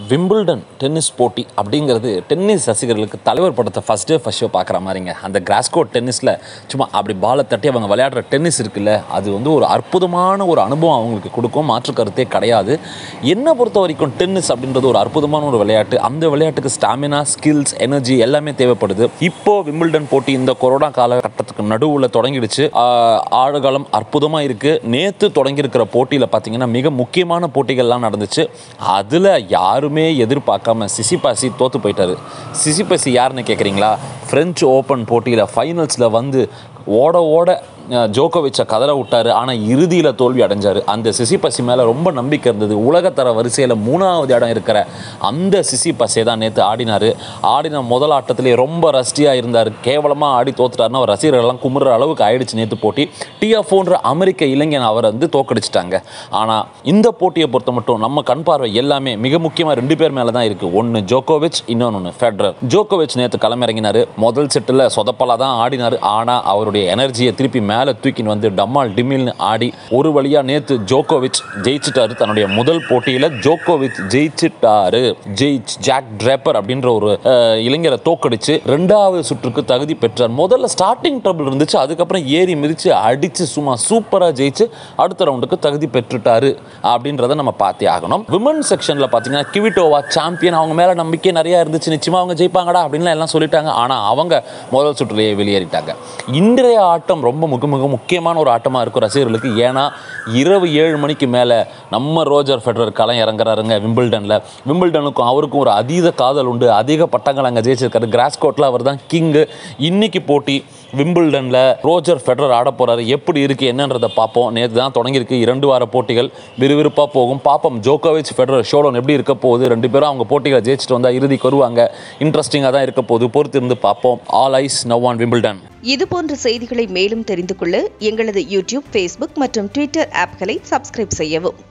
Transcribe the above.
Wimbledon tennis போட்டி அப்படிங்கிறது tennis ரசிகர்களுக்கு தலைவர் படத்தை ஃபஸ்ட் டே ஃபஸ்ட் ஷோ பார்க்குற மாதிரிங்க அந்த கிராஸ்கோட் டென்னிஸில் சும்மா அப்படி பாலை தட்டி அவங்க விளையாடுற டென்னிஸ் இருக்குல்ல அது வந்து ஒரு அற்புதமான ஒரு அனுபவம் அவங்களுக்கு கொடுக்கும் மாற்று கருத்தே கிடையாது என்னை பொறுத்த வரைக்கும் டென்னிஸ் அப்படின்றது ஒரு அற்புதமான ஒரு விளையாட்டு அந்த விளையாட்டுக்கு ஸ்டாமினா ஸ்கில்ஸ் எனர்ஜி எல்லாமே தேவைப்படுது இப்போ விம்பிள்டன் போட்டி இந்த கொரோனா காலகட்டத்துக்கு நடுவில் தொடங்கிடுச்சு ஆஹ் ஆடுகளம் அற்புதமாக இருக்குது நேற்று தொடங்கியிருக்கிற போட்டியில் பார்த்தீங்கன்னா மிக முக்கியமான போட்டிகள்லாம் நடந்துச்சு அதில் யாருமே எதிர்பார்க்காம சிசிபாசி தோற்று போயிட்டாரு சிசிபாசி யாருன்னு கேட்குறீங்களா ஃப்ரெஞ்சு ஓப்பன் போட்டியில் ஃபைனல்ஸில் வந்து ஓட ஓட அஹ், ஜோகோவிச்சை கதற விட்டாரு ஆனால் இறுதியில் தோல்வி அடைஞ்சார் அந்த சிசிபசி மேலே ரொம்ப நம்பிக்கை இருந்தது உலகத்தர வரிசையில் மூணாவது இடம் இருக்கிற அந்த சிசிபஸை தான் நேற்று ஆடினார் ஆடின முதல் ஆட்டத்திலே ரொம்ப ரஸ்டியாக இருந்தார் கேவலமாக ஆடி தோத்துட்டாருன்னு அவர் ரசிகர்கள்லாம் குமுற அளவுக்கு ஆயிடுச்சு நேற்று போட்டி டிஎஃப்ஓன்ற அமெரிக்க இளைஞன் அவரை வந்து தோக்கடிச்சிட்டாங்க ஆனால் இந்த போட்டியை பொறுத்த மட்டும் நம்ம கண் பார்வை எல்லாமே மிக முக்கியமாக ரெண்டு பேர் மேலே தான் இருக்குது ஒன்று ஜோகோவிச் இன்னொன்று ஃபெட்ரர் ஜோகோவிச் நேற்று களமிறங்கினார் முதல் செட்டில் சொதப்பலாக தான் ஆடினார் ஆனால் அவருடைய எனர்ஜியை திருப்பி மேலே தூக்கின்னு வந்து டம்மால் டிமில்னு ஆடி ஒரு வழியாக நேற்று ஜோகோவிச் ஜெயிச்சிட்டாரு தன்னுடைய முதல் போட்டியில் ஜோகோவிச் ஜெயிச்சிட்டாரு ஜெயிச் ஜாக் டிரேப்பர் அப்படின்ற ஒரு அஹ், இளைஞரை தோக்கடிச்சு ரெண்டாவது சுற்றுக்கு தகுதி பெற்றார் முதல்ல ஸ்டார்டிங் ட்ரபிள் இருந்துச்சு அதுக்கப்புறம் ஏறி மிதிச்சு அடிச்சு சும்மா சூப்பராக ஜெயிச்சு அடுத்த ரவுண்டுக்கு தகுதி பெற்றுட்டாரு அப்படின்றத நம்ம பார்த்தே ஆகணும் விமன் செக்ஷனில் பார்த்தீங்கன்னா கிவிட்டோவா சாம்பியன் அவங்க மேலே நம்பிக்கை நிறைய இருந்துச்சு நிச்சயமாக அவங்க ஜெயிப்பாங்கடா அப்படின்லாம் எல்லாம் சொல்லிட்டாங்க ஆனால் அவங்க முதல் சுற்றுலேயே வெளியேறிட்டாங்க இன்றைய ஆட்டம் ரொம்ப மிக மிக முக்கியமான ஒரு ஆட்டமாக இருக்கும் ரசிகர்களுக்கு ஏன்னா இரவு ஏழு மணிக்கு மேலே நம்ம ரோஜர் ஃபெடரர் களம் இறங்குறாருங்க விம்பிள்டனில் விம்பிள்டனுக்கும் அவருக்கும் ஒரு அதீத காதல் உண்டு அதிக பட்டங்கள் அங்கே ஜெயிச்சிருக்காரு கிராஸ்கோட்டில் அவர் தான் கிங்கு இன்னைக்கு போட்டி விம்பிள்டனில் ரோஜர் ஃபெடரர் ஆட போகிறாரு எப்படி இருக்குது என்னன்றதை பார்ப்போம் நேற்று தான் தொடங்கியிருக்கு இரண்டு வார போட்டிகள் விறுவிறுப்பாக போகும் பார்ப்போம் ஜோகோவிச் ஃபெடரர் ஷோலோன் எப்படி இருக்க போகுது ரெண்டு பேரும் அவங்க போட்டிகளை ஜெயிச்சுட்டு வந்தால் இறுதிக்கு வருவாங்க இன்ட்ரெஸ்டிங்காக தான் இருக்க போகுது பொறுத்து இருந்து பார்ப்போம் all eyes now on Wimbledon இது போன்ற செய்திகளை மேலும் தெரிந்து கொள்ள எங்களது யூடியூப் ஃபேஸ்புக் மற்றும் ட்விட்டர் ஆப்களை சப்ஸ்கிரைப் செய்யவும்